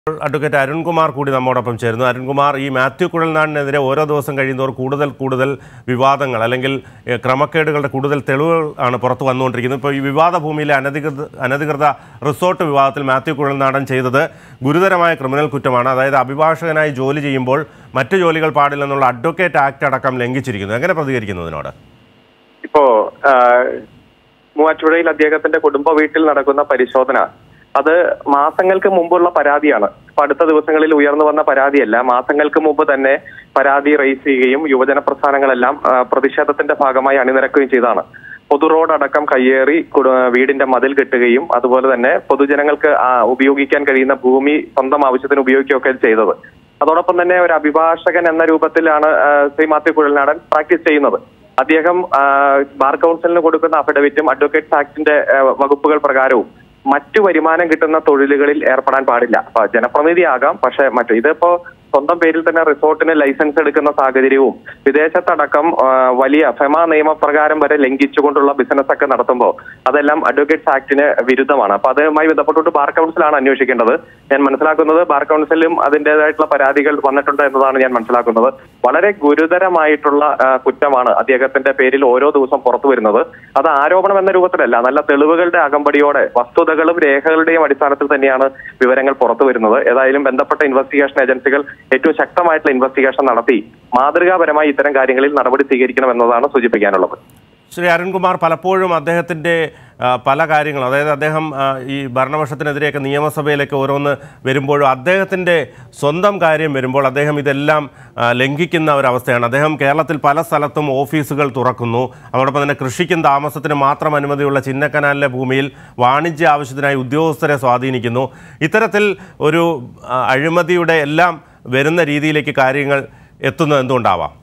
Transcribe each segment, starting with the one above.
advocate Arunkumar കൂടി നമ്മോടൊപ്പം ചേരുന്നു അരുൺകുമാർ ഈ മാത്യു കുഴൽനാടിനെതിരെ ഓരോ ദിവസം കഴിയുന്നതോറും കൂടുതൽ കൂടുതൽ വിവാദങ്ങൾ അല്ലെങ്കിൽ ഏഹ്, ക്രമക്കേടുകളുടെ കൂടുതൽ തെളിവുകൾ ആണ് പുറത്തു വന്നുകൊണ്ടിരിക്കുന്നത് ഇപ്പോൾ ഈ വിവാദ ഭൂമിയിലെ അനധികൃത അനധികൃത റിസോർട്ട് വിവാദത്തിൽ മാത്യു കുഴൽനാടൻ ചെയ്തത് ഗുരുതരമായ ക്രിമിനൽ കുറ്റമാണ് അതായത് അഭിഭാഷകനായി ജോലി ചെയ്യുമ്പോൾ മറ്റു ജോലികൾ പാടില്ലെന്നുള്ള അഡ്വക്കേറ്റ് ആക്ട് അടക്കം ലംഘിച്ചിരിക്കുന്നു എങ്ങനെ പ്രതികരിക്കുന്നതിനോട് ഇപ്പോ ആ, മൂവാറ്റുപുഴയിൽ അദ്ദേഹത്തിന്റെ കുടുംബ വീട്ടിൽ നടക്കുന്ന പരിശോധന അത് മാസങ്ങൾക്ക് മുമ്പുള്ള പരാതിയാണ് ഇപ്പൊ അടുത്ത ദിവസങ്ങളിൽ ഉയർന്നു വന്ന പരാതിയല്ല മാസങ്ങൾക്ക് മുമ്പ് തന്നെ പരാതി റേസ് ചെയ്യുകയും യുവജന പ്രസ്ഥാനങ്ങളെല്ലാം ആ, പ്രതിഷേധത്തിന്റെ ഭാഗമായി അണിനിരക്കുകയും ചെയ്തതാണ് പൊതു റോഡ് അടക്കം കയ്യേറി കുട- വീടിന്റെ മതിൽ കെട്ടുകയും അതുപോലെ തന്നെ പൊതുജനങ്ങൾക്ക് ആ, ഉപയോഗിക്കാൻ കഴിയുന്ന ഭൂമി സ്വന്തം ആവശ്യത്തിന് ഉപയോഗിക്കുകയൊക്കെ ചെയ്തത് അതോടൊപ്പം തന്നെ ഒരു അഭിഭാഷകൻ എന്ന രൂപത്തിലാണ് ആ, ശ്രീ മാത്യു കുഴൽനാടൻ പ്രാക്ടീസ് ചെയ്യുന്നത് അദ്ദേഹം ആ, ബാർ കൗൺസിലിന് കൊടുക്കുന്ന അഫിഡവിറ്റും അഡ്വക്കേറ്റ്സ് ആക്ടിന്റെ ആ, വകുപ്പുകൾ പ്രകാരവും മറ്റു വരുമാനം കിട്ടുന്ന തൊഴിലുകളിൽ ഏർപ്പെടാൻ പാടില്ല അപ്പൊ ജനപ്രതിനിധിയാകാം പക്ഷെ മറ്റു ഇതിപ്പോ സ്വന്തം പേരിൽ തന്നെ റിസോർട്ടിന് ലൈസൻസ് എടുക്കുന്ന സാഹചര്യവും വിദേശത്തടക്കം ആ, വലിയ ഫെമ നിയമപ്രകാരം വരെ ലംഘിച്ചുകൊണ്ടുള്ള ബിസിനസ് ഒക്കെ നടത്തുമ്പോൾ അതെല്ലാം അഡ്വക്കേറ്റ്സ് ആക്ടിന് വിരുദ്ധമാണ് അപ്പൊ അതുമായി ബന്ധപ്പെട്ടുകൊണ്ട് ബാർ കൗൺസിലാണ് അന്വേഷിക്കേണ്ടത് ഞാൻ മനസ്സിലാക്കുന്നത് ബാർ കൗൺസിലും അതിന്റേതായിട്ടുള്ള പരാതികൾ വന്നിട്ടുണ്ട് എന്നതാണ് ഞാൻ മനസ്സിലാക്കുന്നത് വളരെ ഗുരുതരമായിട്ടുള്ള ആ, കുറ്റമാണ് അദ്ദേഹത്തിന്റെ പേരിൽ ഓരോ ദിവസം പുറത്തു വരുന്നത് അത് ആരോപണം എന്ന രൂപത്തിലല്ല നല്ല തെളിവുകളുടെ അകമ്പടിയോടെ വസ്തുതകളും രേഖകളുടെയും അടിസ്ഥാനത്തിൽ തന്നെയാണ് വിവരങ്ങൾ പുറത്തു വരുന്നത് ഏതായാലും ബന്ധപ്പെട്ട ഇൻവെസ്റ്റിഗേഷൻ ഏജൻസികൾ ഏറ്റവും ശക്തമായിട്ടുള്ള ഇൻവെസ്റ്റിഗേഷൻ നടത്തി മാതൃകാപരമായി ഇത്തരം കാര്യങ്ങളിൽ നടപടി സ്വീകരിക്കണം എന്നതാണ് സൂചിപ്പിക്കാനുള്ളത് ശ്രീ അരുൺകുമാർ പലപ്പോഴും അദ്ദേഹത്തിൻ്റെ ആ, പല കാര്യങ്ങളും അതായത് അദ്ദേഹം ആ, ഈ ഭരണപക്ഷത്തിനെതിരെയൊക്കെ നിയമസഭയിലേക്ക് ഓരോന്ന് വരുമ്പോഴും അദ്ദേഹത്തിൻ്റെ സ്വന്തം കാര്യം വരുമ്പോൾ അദ്ദേഹം ഇതെല്ലാം ആ, ലംഘിക്കുന്ന ഒരവസ്ഥയാണ് അദ്ദേഹം കേരളത്തിൽ പല സ്ഥലത്തും ഓഫീസുകൾ തുറക്കുന്നു അതോടൊപ്പം തന്നെ കൃഷിക്കും താമസത്തിനും മാത്രം അനുമതിയുള്ള ചിന്നക്കനാലിലെ ഭൂമിയിൽ വാണിജ്യ ആവശ്യത്തിനായി ഉദ്യോഗസ്ഥരെ സ്വാധീനിക്കുന്നു ഇത്തരത്തിൽ ഒരു ആ, അഴിമതിയുടെ എല്ലാം വരുന്ന രീതിയിലേക്ക് കാര്യങ്ങൾ എത്തുന്നത് എന്തുകൊണ്ടാവാം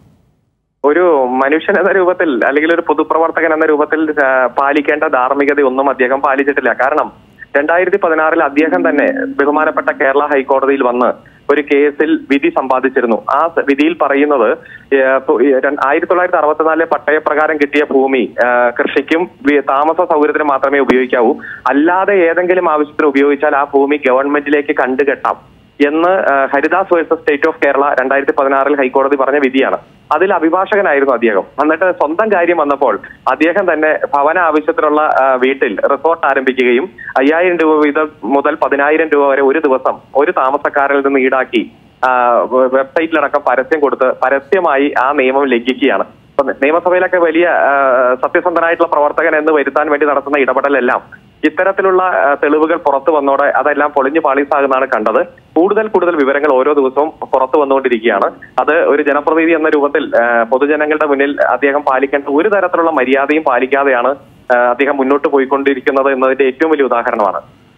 ഒരു മനുഷ്യൻ എന്ന രൂപത്തിൽ അല്ലെങ്കിൽ ഒരു പൊതുപ്രവർത്തകൻ എന്ന രൂപത്തിൽ ആ, പാലിക്കേണ്ട ധാർമ്മികതയൊന്നും അദ്ദേഹം പാലിച്ചിട്ടില്ല കാരണം രണ്ടായിരത്തി പതിനാറിൽ അദ്ദേഹം തന്നെ ബഹുമാനപ്പെട്ട കേരള ഹൈക്കോടതിയിൽ വന്ന് ഒരു കേസിൽ വിധി സമ്പാദിച്ചിരുന്നു ആ സ- വിധിയിൽ പറയുന്നത് ഏ, പു- ഈ രണ്ട് ആയിരത്തി തൊള്ളായിരത്തി അറുപത്തിനാലിലെ പട്ടയപ്രകാരം കിട്ടിയ ഭൂമി ആ, കൃഷിക്കും വി- താമസ സൗകര്യത്തിന് മാത്രമേ ഉപയോഗിക്കാവൂ അല്ലാതെ ഏതെങ്കിലും ആവശ്യത്തിന് ഉപയോഗിച്ചാൽ ആ ഭൂമി ഗവൺമെന്റിലേക്ക് കണ്ടുകെട്ടാം എന്ന് ആ, Haridas versus state of Kerala രണ്ടായിരത്തി പതിനാറിൽ ഹൈക്കോടതി പറഞ്ഞ വിധിയാണ് അതിൽ അഭിഭാഷകനായിരുന്നു അദ്ദേഹം എന്നിട്ട് സ്വന്തം കാര്യം വന്നപ്പോൾ അദ്ദേഹം തന്നെ ഭവന ആവശ്യത്തിനുള്ള ആ, വീട്ടിൽ റിസോർട്ട് ആരംഭിക്കുകയും അയ്യായിരം രൂപ വീതം മുതൽ പതിനായിരം രൂപ വരെ ഒരു ദിവസം ഒരു താമസക്കാരിൽ നിന്ന് ഈടാക്കി ആ, വെ- വെബ്സൈറ്റിലടക്കം പരസ്യം കൊടുത്ത് പരസ്യമായി ആ നിയമം ലംഘിക്കുകയാണ് അപ്പൊ നിയമസഭയിലൊക്കെ വലിയ ആ, സത്യസന്ധനായിട്ടുള്ള പ്രവർത്തകൻ എന്ന് വരുത്താൻ വേണ്ടി നടത്തുന്ന ഇടപെടലെല്ലാം ഇത്തരത്തിലുള്ള ആ, തെളിവുകൾ പുറത്തു വന്നോടെ അതെല്ലാം പൊളിഞ്ഞു പാളീസാകുന്നതാണ് കണ്ടത് കൂടുതൽ കൂടുതൽ വിവരങ്ങൾ ഓരോ ദിവസവും പുറത്തു വന്നുകൊണ്ടിരിക്കുകയാണ് അത് ഒരു ജനപ്രതിനിധി എന്ന രൂപത്തിൽ ആ, പൊതുജനങ്ങളുടെ മുന്നിൽ അദ്ദേഹം പാലിക്കേണ്ട ഒരു തരത്തിലുള്ള മര്യാദയും പാലിക്കാതെയാണ് ആ, അദ്ദേഹം മുന്നോട്ട് പോയിക്കൊണ്ടിരിക്കുന്നത് എന്നതിന്റെ ഏറ്റവും വലിയ ഉദാഹരണമാണ്